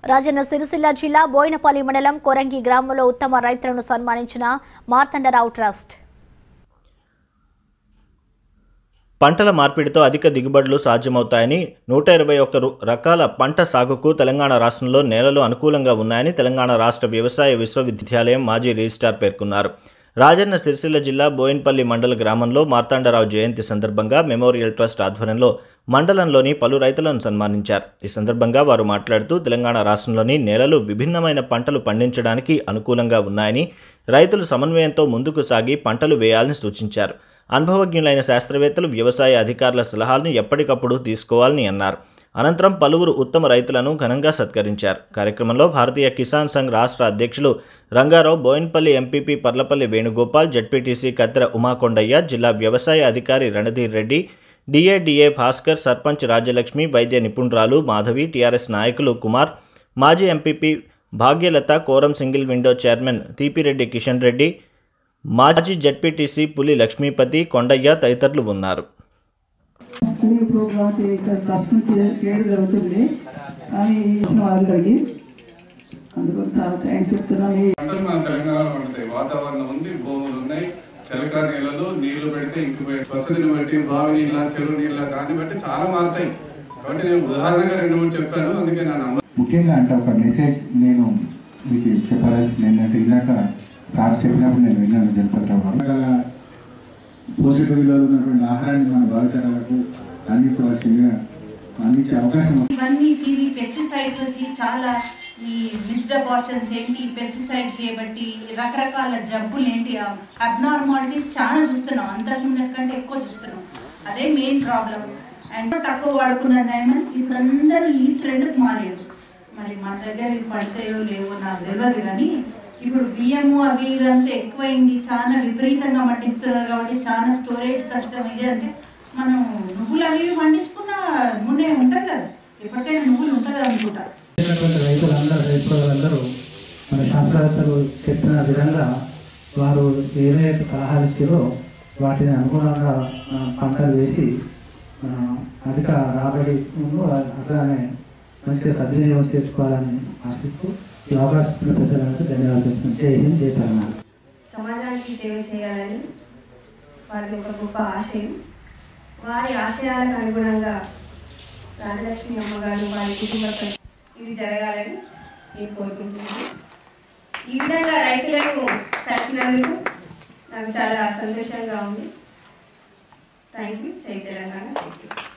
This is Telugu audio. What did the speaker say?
రాజన్న సిరిసిల్ల జిల్లా బోయినపల్లి మండలం కొరంగి గ్రామంలో ఉత్తమ రైతులను సన్మానించిన మార్తండరావు ట్రస్ట్ పంటల మార్పిడితో అధిక దిగుబడులు సాధ్యమవుతాయని నూట ఇరవై ఒక్క రు- రకాల పంట సాగుకు తెలంగాణ రాష్ట్రంలో నేలలు అనుకూలంగా ఉన్నాయని తెలంగాణ రాష్ట్ర వ్యవసాయ విశ్వవిద్యాలయం మాజీ రిజిస్ట్రార్ పేర్కొన్నారు రాజన్న సిరిసిల్ల జిల్లా బోయిన్పల్లి మండల గ్రామంలో మార్తాండరావు జయంతి సందర్భంగా మెమోరియల్ ట్రస్ట్ ఆధ్వర్యంలో మండలంలోని పలు రైతులను సన్మానించారు ఈ సందర్భంగా వారు మాట్లాడుతూ తెలంగాణ రాష్ట్రంలోని నేలలు విభిన్నమైన పంటలు పండించడానికి అనుకూలంగా ఉన్నాయని రైతులు సమన్వయంతో ముందుకు సాగి పంటలు వేయాలని సూచించారు అనుభవజ్ఞులైన శాస్త్రవేత్తలు వ్యవసాయ అధికారుల సలహాలను ఎప్పటికప్పుడు తీసుకోవాలని అన్నారు అనంతరం పలువురు ఉత్తమ రైతులను ఘనంగా సత్కరించారు కార్యక్రమంలో భారతీయ కిసాన్ సంఘ్ రాష్ట్ర అధ్యక్షులు రంగారావు బోయిన్పల్లి ఎంపీపీ పర్లపల్లి వేణుగోపాల్ జడ్పీటీసీ కత్తెర ఉమాకొండయ్య జిల్లా వ్యవసాయ అధికారి రణధీర్ రెడ్డి డిఏడిఏ భాస్కర్ సర్పంచ్ రాజ్యలక్ష్మి వైద్య నిపుణురాలు మాధవి టీఆర్ఎస్ నాయకులు కుమార్ మాజీ MPP Bhagyalatha Koram single window chairman Theepireddy Kishan Reddy మాజీ జడ్పీటీసీ పులి లక్ష్మీపతి కొండయ్య తదితరులు ఉన్నారు స్కూల్ ప్రోగ్రామ్ ఇక్కడ ట్రస్ట్ నుంచి చేయడం జరుగుతుంది కానీ ఇచ్చిన వాళ్ళకి అందుకు చాలా థ్యాంక్స్ చెప్తున్నాను ఈ పంటలు మన తెలంగాణలో పండుతాయి వాతావరణం ఉంది భూములు ఉన్నాయి చలకా నీళ్ళలో నీళ్లు పెడితే ఇంకిపోయే వసతిని బట్టి బావి నీళ్ళ చెరువు నీళ్ళ దాన్ని బట్టి చాలా మారుతాయి కాబట్టి నేను ఉదాహరణగా రెండు మూడు చెప్పాను అందుకే నా నమ్మ ముఖ్యంగా అంటే ఒక మెసేజ్ నేను మీకు చెప్పాల్సింది ఏంటంటే ఇందాక సార్ చెప్పినప్పుడు నేను విన్నాను జలపతిరావు గారు పోషక విలువలు ఉన్నటువంటి ఆహారాన్ని మన భావితరాలకు అందించవలసిందిగా అందించే అవకాశం ఉంది. ఇవన్నీ ఇవి పెస్టిసైడ్స్ వచ్చి చాలా ఈ మిస్డ్ అబార్షన్స్ ఏంటి పెస్టిసైడ్స్ చేయబట్టి రకరకాల జబ్బులు ఏంటి అబ్నార్మాలిటీస్ చాలా చూస్తున్నాం అంతకుముందు కంటే ఎక్కువ చూస్తున్నాం అదే మెయిన్ ప్రాబ్లం అండ్ తక్కువ వాడుకున్న డైమండ్ వీళ్ళందరూ ఈ ట్రెండ్కి మారాడు మరి మన దగ్గర ఇవి పడతాయో లేవో నాకు తెలియదు కానీ ఇప్పుడు బియ్యము అవి ఇవి అంతా ఎక్కువైంది చాలా విపరీతంగా పండిస్తున్నారు కాబట్టి చాలా స్టోరేజ్ కష్టం ఇది అంటే మనం నువ్వులు అవి ఇవి పండించుకున్న నూనె ఉంటుంది కదా ఎప్పటికైనా నువ్వులు ఉంటుంది అనుకుంటా చేసినటువంటి రైతులందరూ రైతులందరూ మన శాస్త్రవేత్తలు చెప్పిన విధంగా వారు ఏదైతే సలహాలు ఇచ్చారో వాటిని అనుగుణంగా ఆ, పంటలు వేసి ఆ, అధిక రాబడి అట్లానే మంచిగా సద్వినియోగం చేసుకోవాలని ఆశిస్తూ ఈ అవకాశం ఇచ్చిన పెద్దలందరూ ధన్యవాదాలు చెప్తున్నాను జై హింద్ జై తెలంగాణ సమాజానికి సేవ చేయాలని వారి ఒక గొప్ప ఆశయం వారి ఆశయాలకు అనుగుణంగా రాజలక్ష్మి అమ్మగారు వారి కుటుంబ సభ్యులు ఇది జరగాలని నేను కోరుకుంటున్నాను ఈ విధంగా రైతులను కలిసినందుకు నాకు చాలా సంతోషంగా ఉంది థ్యాంక్ యూ జై తెలంగాణ